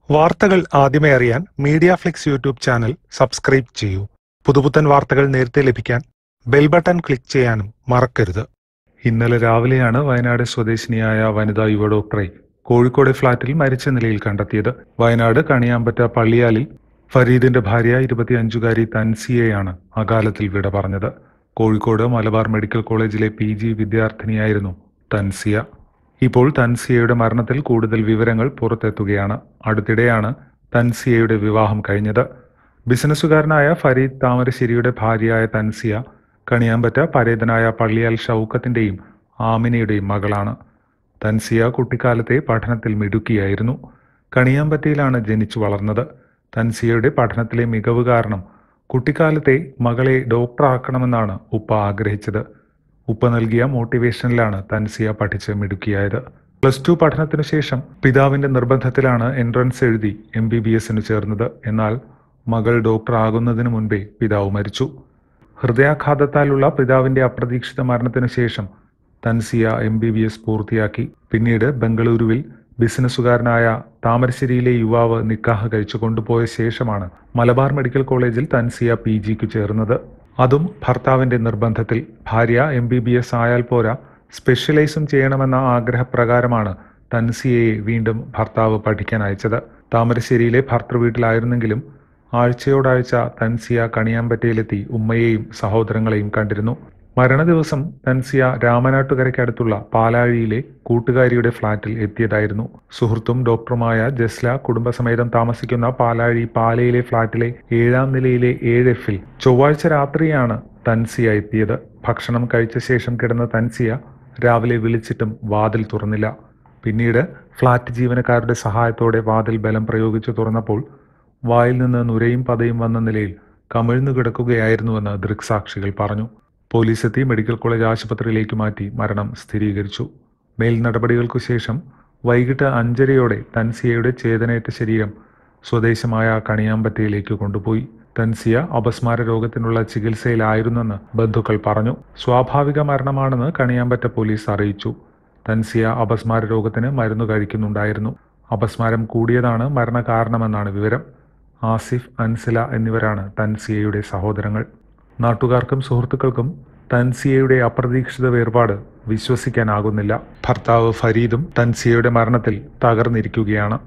വാർത്തകൾ ആദ്യമേ അറിയാൻ Media Flix YouTube channel subscribe ചെയ്യൂ പുതുപുത്തൻ വാർത്തകൾ നേരത്തെ ലഭിക്കാൻ ബെൽ ബട്ടൺ ക്ലിക്ക് ചെയ്യാനും മറക്കരുത് ഇന്നലെ രാവിലെയാണ് വയനാട് സ്വദേശിനിയായ വനിതാ യുവ ഡോക്ടറെ കോഴിക്കോട് ഫ്ളാറ്റിൽ മരിച്ച നിലയിൽ കണ്ടെത്തിയത് വയനാട് കണിയാമ്പറ്റ പള്ളിയാലിൽ ഫരീദിന്റെ ഭാര്യ ഇരുപത്തിയഞ്ചുകാരി തൻസിയെയാണ് അകാലത്തിൽ വിട പറഞ്ഞത് കോഴിക്കോട് മലബാർ മെഡിക്കൽ കോളേജിലെ പി ജി വിദ്യാർത്ഥിനിയായിരുന്നു തൻസിയ ഇപ്പോൾ തൻസിയയുടെ മരണത്തിൽ കൂടുതൽ വിവരങ്ങൾ പുറത്തെത്തുകയാണ് അടുത്തിടെയാണ് തൻസിയയുടെ വിവാഹം കഴിഞ്ഞത് ബിസിനസ്സുകാരനായ ഫരീദ് താമരശ്ശേരിയുടെ ഭാര്യയായ തൻസിയ കണിയാമ്പറ്റ പരേതനായ പള്ളിയാൽ ഷൗക്കത്തിന്റെയും ആമിനയുടെയും മകളാണ് തൻസിയ കുട്ടിക്കാലത്തെ പഠനത്തിൽ മിടുക്കിയായിരുന്നു കണിയാമ്പറ്റയിലാണ് ജനിച്ചു വളർന്നത് തൻസിയയുടെ പഠനത്തിലെ മികവ് കാരണം കുട്ടിക്കാലത്തെ മകളെ ഡോക്ടറാക്കണമെന്നാണ് ഉപ്പ ആഗ്രഹിച്ചത് ഉപ്പ നൽകിയ മോട്ടിവേഷനിലാണ് തൻസിയ പഠിച്ച് മിടുക്കിയായത് പ്ലസ് ടു പഠനത്തിനു ശേഷം പിതാവിന്റെ നിർബന്ധത്തിലാണ് എൻട്രൻസ് എഴുതി എം ബി ബി എസിന് ചേർന്നത് എന്നാൽ മകൾ ഡോക്ടർ ആകുന്നതിന് മുൻപേ പിതാവ് മരിച്ചു ഹൃദയാഘാതത്താലുള്ള പിതാവിന്റെ അപ്രതീക്ഷിത മരണത്തിനു ശേഷം Thansiya M B B S പൂർത്തിയാക്കി പിന്നീട് ബംഗളൂരുവിൽ ബിസിനസ്സുകാരനായ താമരശ്ശേരിയിലെ യുവാവ് നിക്കാഹ് കഴിച്ചു കൊണ്ടുപോയ ശേഷമാണ് മലബാർ മെഡിക്കൽ കോളേജിൽ തൻസിയ പി ജിക്ക് ചേർന്നത് അതും ഭർത്താവിന്റെ നിർബന്ധത്തിൽ ഭാര്യ എം ബി ബി എസ് ആയാൽ പോരാ സ്പെഷ്യലൈസും ചെയ്യണമെന്ന ആഗ്രഹപ്രകാരമാണ് തൻസിയയെ വീണ്ടും ഭർത്താവ് പഠിക്കാൻ അയച്ചത് താമരശ്ശേരിയിലെ ഭർത്തൃ വീട്ടിലായിരുന്നെങ്കിലും ആഴ്ചയോടാഴ്ച തൻസിയ കണിയാമ്പറ്റയിലെത്തി ഉമ്മയെയും സഹോദരങ്ങളെയും കണ്ടിരുന്നു മരണദിവസം തൻസിയ രാമനാട്ടുകരയ്ക്കടുത്തുള്ള പാലാഴിയിലെ കൂട്ടുകാരിയുടെ ഫ്ളാറ്റിൽ എത്തിയതായിരുന്നു സുഹൃത്തും ഡോക്ടറുമായ ജസ്ല കുടുംബസമേതം താമസിക്കുന്ന പാലാഴി പാലയിലെ ഫ്ളാറ്റിലെ ഏഴാം നിലയിലെ ഏഴ് എഫിൽ ചൊവ്വാഴ്ച രാത്രിയാണ് തൻസിയ എത്തിയത് ഭക്ഷണം കഴിച്ച ശേഷം കിടന്ന തൻസിയ രാവിലെ വിളിച്ചിട്ടും വാതിൽ തുറന്നില്ല പിന്നീട് ഫ്ളാറ്റ് ജീവനക്കാരുടെ സഹായത്തോടെ വാതിൽ ബലം പ്രയോഗിച്ചു തുറന്നപ്പോൾ വായിൽ നിന്ന് നുരയും പതയും വന്ന നിലയിൽ കമിഴ്ന്നു കിടക്കുകയായിരുന്നുവെന്ന് ദൃക്സാക്ഷികൾ പറഞ്ഞു പോലീസ് എത്തി മെഡിക്കൽ കോളേജ് ആശുപത്രിയിലേക്ക് മാറ്റി മരണം സ്ഥിരീകരിച്ചു മേൽ നടപടികൾക്കു ശേഷം വൈകിട്ട് അഞ്ചരയോടെ തൻസിയയുടെ ചേതനയേറ്റ ശരീരം സ്വദേശമായ കണിയാമ്പറ്റയിലേക്ക് കൊണ്ടുപോയി തൻസിയ അപസ്മാര രോഗത്തിനുള്ള ചികിത്സയിലായിരുന്നെന്ന് ബന്ധുക്കൾ പറഞ്ഞു സ്വാഭാവിക മരണമാണെന്ന് കണിയാമ്പറ്റ പോലീസ് അറിയിച്ചു തൻസിയ അപസ്മാര രോഗത്തിന് മരുന്ന് കഴിക്കുന്നുണ്ടായിരുന്നു അപസ്മാരം കൂടിയതാണ് മരണകാരണമെന്നാണ് വിവരം ആസിഫ് അൻസില എന്നിവരാണ് തൻസിയയുടെ സഹോദരങ്ങൾ നാട്ടുകാർക്കും സുഹൃത്തുക്കൾക്കും തൻസിയയുടെ അപ്രതീക്ഷിത വേർപാട് വിശ്വസിക്കാനാകുന്നില്ല ഭർത്താവ് ഫരീദും തൻസിയയുടെ മരണത്തിൽ തകർന്നിരിക്കുകയാണ്